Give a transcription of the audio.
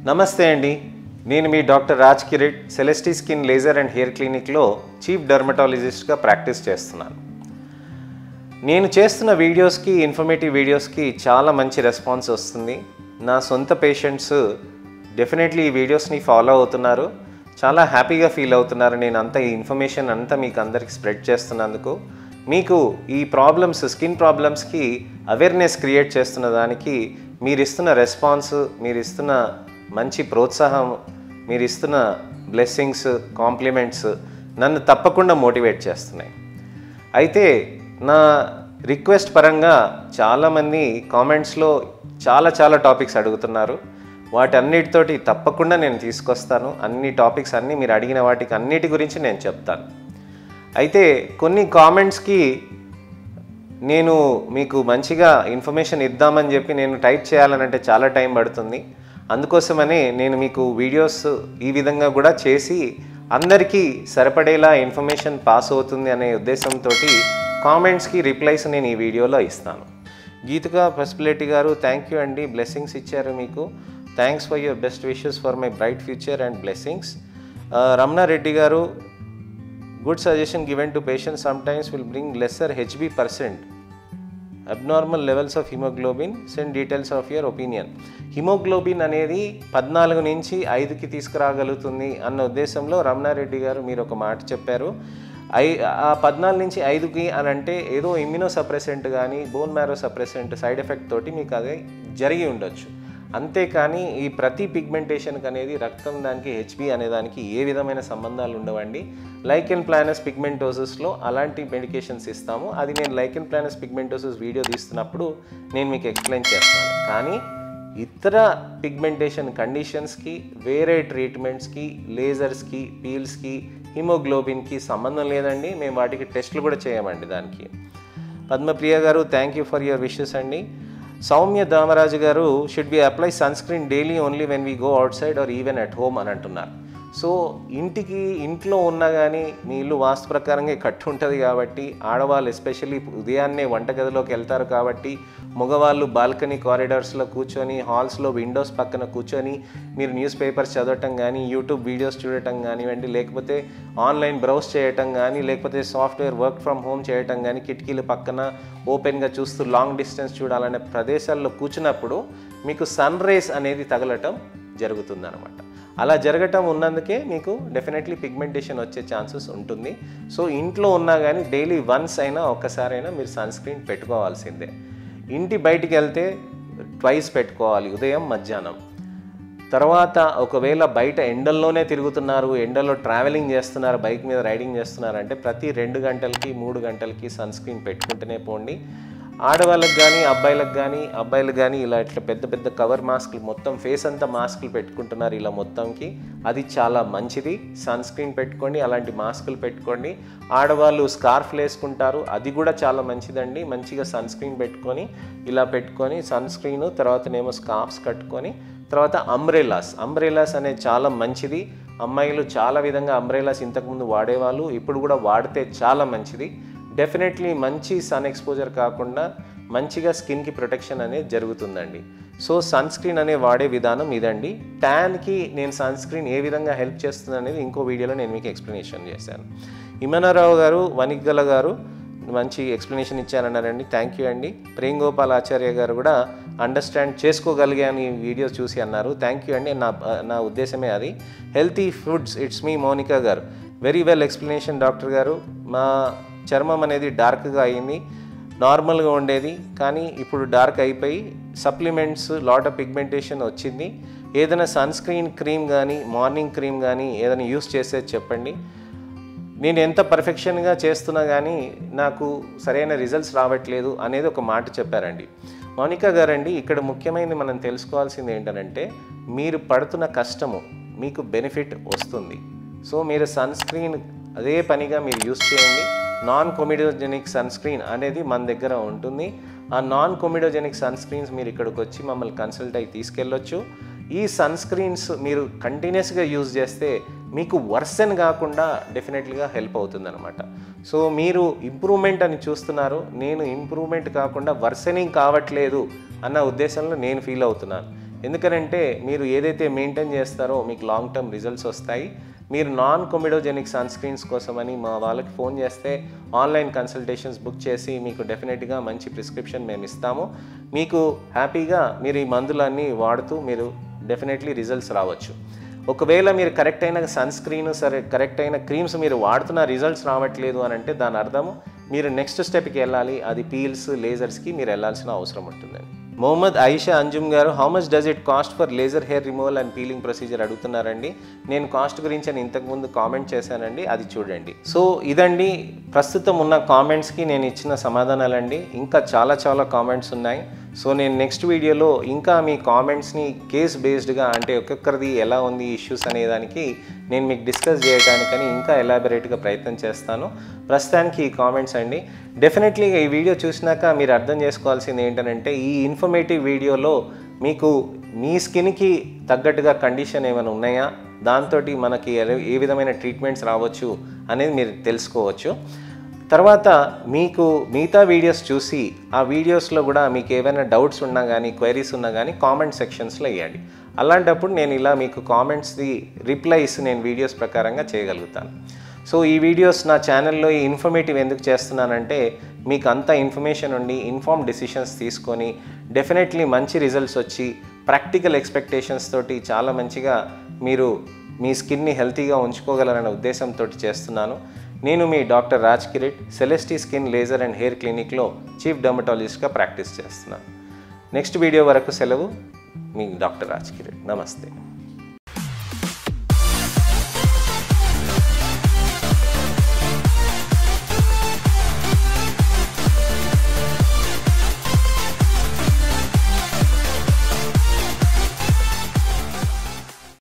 నమస్తే అండి నేను మీ doctor Raj Kiret Celestee skin laser and hair క్లినిక్లో చీఫ్ డర్మటాలజిస్ట్గా ప్రాక్టీస్ చేస్తున్నాను నేను చేస్తున్న వీడియోస్కి ఇన్ఫర్మేటివ్ వీడియోస్కి చాలా మంచి రెస్పాన్స్ వస్తుంది నా సొంత పేషెంట్స్ డెఫినెట్లీ ఈ వీడియోస్ని ఫాలో అవుతున్నారు చాలా హ్యాపీగా ఫీల్ అవుతున్నారు నేను అంత ఈ ఇన్ఫర్మేషన్ అంతా మీకు అందరికి స్ప్రెడ్ చేస్తున్నందుకు మీకు ఈ ప్రాబ్లమ్స్ స్కిన్ ప్రాబ్లమ్స్కి అవేర్నెస్ క్రియేట్ చేస్తున్న దానికి మీరు ఇస్తున్న రెస్పాన్స్ మీరు ఇస్తున్న మంచి ప్రోత్సాహం మీరు ఇస్తున్న బ్లెస్సింగ్స్ కాంప్లిమెంట్స్ నన్ను తప్పకుండా మోటివేట్ చేస్తున్నాయి అయితే నా రిక్వెస్ట్ పరంగా చాలామంది కామెంట్స్లో చాలా చాలా టాపిక్స్ అడుగుతున్నారు వాటన్నిటితోటి తప్పకుండా నేను తీసుకొస్తాను అన్ని టాపిక్స్ అన్నీ మీరు అడిగిన వాటికి అన్నిటి గురించి నేను చెప్తాను అయితే కొన్ని కామెంట్స్కి నేను మీకు మంచిగా ఇన్ఫర్మేషన్ ఇద్దామని చెప్పి నేను టైప్ చేయాలనంటే చాలా టైం పడుతుంది అందుకోసమనే నేను మీకు వీడియోస్ ఈ విధంగా కూడా చేసి అందరికీ సరిపడేలా ఇన్ఫర్మేషన్ పాస్ అవుతుంది అనే ఉద్దేశంతో కామెంట్స్కి రిప్లైస్ నేను ఈ వీడియోలో ఇస్తాను గీతిక పసిపిలేటి గారు థ్యాంక్ యూ అండి బ్లెస్సింగ్స్ ఇచ్చారు మీకు thanks for your best wishes for my bright future and blessings Ramana Reddy గారు good suggestion given to patient sometimes will bring lesser HB percent abnormal levels of haemoglobin send details of your opinion haemoglobin అనేది పద్నాలుగు నుంచి ఐదుకి తీసుకురాగలుగుతుంది అన్న ఉద్దేశంలో రమణారెడ్డి గారు మీరు ఒక మాట చెప్పారు ఐ ఆ పద్నాలుగు నుంచి ఐదుకి అని అంటే ఏదో ఇమ్యూనో సప్రెసెంట్ కానీ bone marrow suppressant side effect తోటి మీకు అది జరిగి ఉండొచ్చు అంతేకాని ఈ ప్రతి పిగ్మెంటేషన్కి అనేది రక్తం దానికి హెచ్బి అనే దానికి ఏ విధమైన సంబంధాలు ఉండవండి లైకెన్ ప్లానస్ పిగ్మెంటోసిస్లో అలాంటి మెడికేషన్స్ ఇస్తాము అది నేను లైకెన్ ప్లానస్ పిగ్మెంటోసిస్ వీడియో తీస్తున్నప్పుడు నేను మీకు ఎక్స్ప్లెయిన్ చేస్తాను కానీ ఇతర పిగ్మెంటేషన్ కండిషన్స్కి వేరే ట్రీట్మెంట్స్కి లేజర్స్కి పీల్స్కి హిమోగ్లోబిన్కి సంబంధం లేదండి మేము వాటికి టెస్టులు కూడా చేయమండి దానికి పద్మప్రియ గారు thank you for your wishes అండి సౌమ్య దామరాజు గారు should be apply sunscreen daily only when we go outside or even at home అని అంటున్నారు సో ఇంటికి ఇంట్లో ఉన్నా కానీ మీ ఇల్లు వాస్తు ప్రకారంగా కట్టు ఉంటుంది కాబట్టి ఆడవాళ్ళు ఎస్పెషల్లీ ఉదయాన్నే వంటగదిలోకి వెళ్తారు కాబట్టి మగవాళ్ళు బాల్కనీ కారిడార్స్లో కూర్చొని హాల్స్లో విండోస్ పక్కన కూర్చొని మీరు న్యూస్ పేపర్స్ చదవటం కానీ యూట్యూబ్ వీడియోస్ చూడటం కానివ్వండి లేకపోతే ఆన్లైన్ బ్రౌజ్ చేయటం కానీ లేకపోతే సాఫ్ట్వేర్ వర్క్ ఫ్రమ్ హోమ్ చేయటం కానీ కిటికీల పక్కన ఓపెన్గా చూస్తూ లాంగ్ డిస్టెన్స్ చూడాలనే ప్రదేశాల్లో కూర్చున్నప్పుడు మీకు సన్ రేస్ అనేది తగలటం జరుగుతుందన్నమాట అలా జరగటం ఉన్నందుకే మీకు డెఫినెట్లీ పిగ్మెంటేషన్ వచ్చే ఛాన్సెస్ ఉంటుంది సో ఇంట్లో ఉన్నా కానీ డైలీ వన్స్ అయినా ఒక్కసారైనా మీరు సన్ స్క్రీన్ పెట్టుకోవాల్సిందే ఇంటి బయటికి వెళ్తే ట్వైస్ పెట్టుకోవాలి ఉదయం మధ్యాహ్నం తర్వాత ఒకవేళ బయట ఎండల్లోనే తిరుగుతున్నారు ఎండలో ట్రావెలింగ్ చేస్తున్నారు బైక్ మీద రైడింగ్ చేస్తున్నారు అంటే ప్రతి రెండు గంటలకి మూడు గంటలకి సన్ స్క్రీన్ పెట్టుకుంటూనే పోండి ఆడవాళ్ళకి కానీ అబ్బాయిలకు కానీ అబ్బాయిలు కానీ ఇలా ఇట్లా పెద్ద పెద్ద కవర్ మాస్క్లు మొత్తం ఫేస్ అంతా మాస్కులు పెట్టుకుంటున్నారు ఇలా మొత్తంకి అది చాలా మంచిది సన్ స్క్రీన్ పెట్టుకోండి అలాంటి మాస్కులు పెట్టుకోండి ఆడవాళ్ళు స్కార్ఫ్లు వేసుకుంటారు అది కూడా చాలా మంచిదండి మంచిగా సన్ స్క్రీన్ పెట్టుకొని ఇలా పెట్టుకొని సన్ స్క్రీన్ తర్వాతనేమో స్కార్ఫ్స్ కట్టుకొని తర్వాత అంబ్రెలాస్ అంబ్రెలాస్ అనేది చాలా మంచిది అమ్మాయిలు చాలా విధంగా అంబ్రెలాస్ ఇంతకుముందు వాడేవాళ్ళు ఇప్పుడు కూడా వాడితే చాలా మంచిది డెఫినెట్లీ మంచి సన్ ఎక్స్పోజర్ కాకుండా మంచిగా స్కిన్కి ప్రొటెక్షన్ అనేది జరుగుతుందండి సో సన్ స్క్రీన్ అనే వాడే విధానం ఇదండి ట్యాన్కి నేను సన్ స్క్రీన్ ఏ విధంగా హెల్ప్ చేస్తుంది అనేది ఇంకో వీడియోలో నేను మీకు ఎక్స్ప్లెనేషన్ చేశాను ఇమనారావు గారు వనిగ్గల గారు మంచి ఎక్స్ప్లెనేషన్ ఇచ్చారన్నారండి థ్యాంక్ యూ అండి ప్రేమ్ గోపాల్ ఆచార్య గారు కూడా అండర్స్టాండ్ చేసుకోగలిగాను ఈ వీడియో చూసి అన్నారు థ్యాంక్ యూ అండి నా నా ఉద్దేశమే అది హెల్తీ ఫుడ్స్ ఇట్స్ మీ మోనికా గారు వెరీ వెల్ ఎక్స్ప్లెనేషన్ డాక్టర్ గారు మా చర్మం అనేది డార్క్గా అయింది నార్మల్గా ఉండేది కానీ ఇప్పుడు డార్క్ అయిపోయి సప్లిమెంట్స్ లాట్ ఆఫ్ పిగ్మెంటేషన్ వచ్చింది ఏదైనా సన్ స్క్రీన్ క్రీమ్ కానీ మార్నింగ్ క్రీమ్ కానీ ఏదైనా యూస్ చేసేది చెప్పండి నేను ఎంత పర్ఫెక్షన్గా చేస్తున్నా కానీ నాకు సరైన రిజల్ట్స్ రావట్లేదు అనేది ఒక మాట చెప్పారండి మౌనిక గారండి ఇక్కడ ముఖ్యమైనది మనం తెలుసుకోవాల్సింది ఏంటంటే మీరు పడుతున్న కష్టము మీకు బెనిఫిట్ వస్తుంది సో మీరు సన్ స్క్రీన్ అదే పనిగా మీరు యూస్ చేయండి నాన్ కొమిడోజెనిక్ సన్ స్క్రీన్ అనేది మన దగ్గర ఉంటుంది ఆ నాన్ కొమిడోజెనిక్ సన్ స్క్రీన్స్ మీరు ఇక్కడికి వచ్చి మమ్మల్ని కన్సల్ట్ అయ్యి తీసుకెళ్ళొచ్చు ఈ సన్ స్క్రీన్స్ మీరు కంటిన్యూస్గా యూజ్ చేస్తే మీకు వర్సన్ కాకుండా డెఫినెట్లీగా హెల్ప్ అవుతుందన్నమాట సో మీరు ఇంప్రూవ్మెంట్ అని చూస్తున్నారు నేను ఇంప్రూవ్మెంట్ కాకుండా వర్సనింగ్ కావట్లేదు అన్న ఉద్దేశంలో నేను ఫీల్ అవుతున్నాను ఎందుకనంటే మీరు ఏదైతే మెయింటైన్ చేస్తారో మీకు లాంగ్ టర్మ్ రిజల్ట్స్ వస్తాయి మీరు నాన్ కొమిడోజెనిక్ సన్ స్క్రీన్స్ కోసమని మా వాళ్ళకి ఫోన్ చేస్తే ఆన్లైన్ కన్సల్టేషన్స్ బుక్ చేసి మీకు డెఫినెట్గా మంచి ప్రిస్క్రిప్షన్ మేము ఇస్తాము మీకు హ్యాపీగా మీరు ఈ మందులన్నీ వాడుతూ మీరు డెఫినెట్లీ రిజల్ట్స్ రావచ్చు ఒకవేళ మీరు కరెక్ట్ అయిన సన్ స్క్రీన్ సరే కరెక్ట్ అయిన క్రీమ్స్ మీరు వాడుతున్న రిజల్ట్స్ రావట్లేదు అని అంటే దాని అర్థము మీరు నెక్స్ట్ స్టెప్కి వెళ్ళాలి అది పీల్స్ లేజర్స్కి మీరు వెళ్ళాల్సిన అవసరం ఉంటుందండి మొహమ్మద్ ఐషా అంజుమ్ గారు how much does it cost for laser hair removal and peeling procedure అడుగుతున్నారండి నేను కాస్ట్ గురించి అని ఇంతకుముందు కామెంట్ చేశానండి అది చూడండి సో ఇదండి ప్రస్తుతం ఉన్న కామెంట్స్కి నేను ఇచ్చిన సమాధానాలండి ఇంకా చాలా చాలా కామెంట్స్ ఉన్నాయి సో నేను నెక్స్ట్ వీడియోలో ఇంకా మీ కామెంట్స్ని కేస్ బేస్డ్గా అంటే ఒక్కొక్కరిది ఎలా ఉంది ఇష్యూస్ అనే దానికి నేను మీకు డిస్కస్ చేయడానికని ఇంకా ఎలాబరేట్గా ప్రయత్నం చేస్తాను ప్రస్తుతానికి ఈ కామెంట్స్ అండి డెఫినెట్లీగా ఈ వీడియో చూసినాక మీరు అర్థం చేసుకోవాల్సింది ఏంటంటే ఈ ఇన్ఫర్మేటివ్ వీడియోలో మీకు మీ స్కిన్కి తగ్గట్టుగా కండిషన్ ఏమైనా ఉన్నాయా దాంతో మనకి ఏ- ఏ విధమైన ట్రీట్మెంట్స్ రావచ్చు అనేది మీరు తెలుసుకోవచ్చు తర్వాత మీకు మిగతా వీడియోస్ చూసి ఆ వీడియోస్లో కూడా మీకు ఏవైనా డౌట్స్ ఉన్నా కానీ క్వైరీస్ ఉన్నా కానీ కామెంట్ సెక్షన్స్లో వేయండి అలాంటప్పుడు నేను ఇలా మీకు కామెంట్స్ది రిప్లైస్ నేను వీడియోస్ ప్రకారంగా చేయగలుగుతాను సో ఈ వీడియోస్ నా ఛానల్లో ఈ ఇన్ఫర్మేటివ్ ఎందుకు చేస్తున్నానంటే మీకు అంత ఇన్ఫర్మేషన్ ఉండి ఇన్ఫార్మ్ డెసిషన్స్ తీసుకొని డెఫినెట్లీ మంచి రిజల్ట్స్ వచ్చి ప్రాక్టికల్ ఎక్స్పెక్టేషన్స్ తోటి చాలా మంచిగా మీరు మీ స్కిన్ని హెల్తీగా ఉంచుకోగలరనే ఉద్దేశంతో చేస్తున్నాను నేను మీ doctor Raj Kiret Celestee skin laser and hair క్లినిక్లో చీఫ్ డర్మటాలజిస్ట్గా ప్రాక్టీస్ చేస్తున్నాను నెక్స్ట్ వీడియో వరకు సెలవు మీ డాక్టర్ రాజ్ కిరెట్ నమస్తే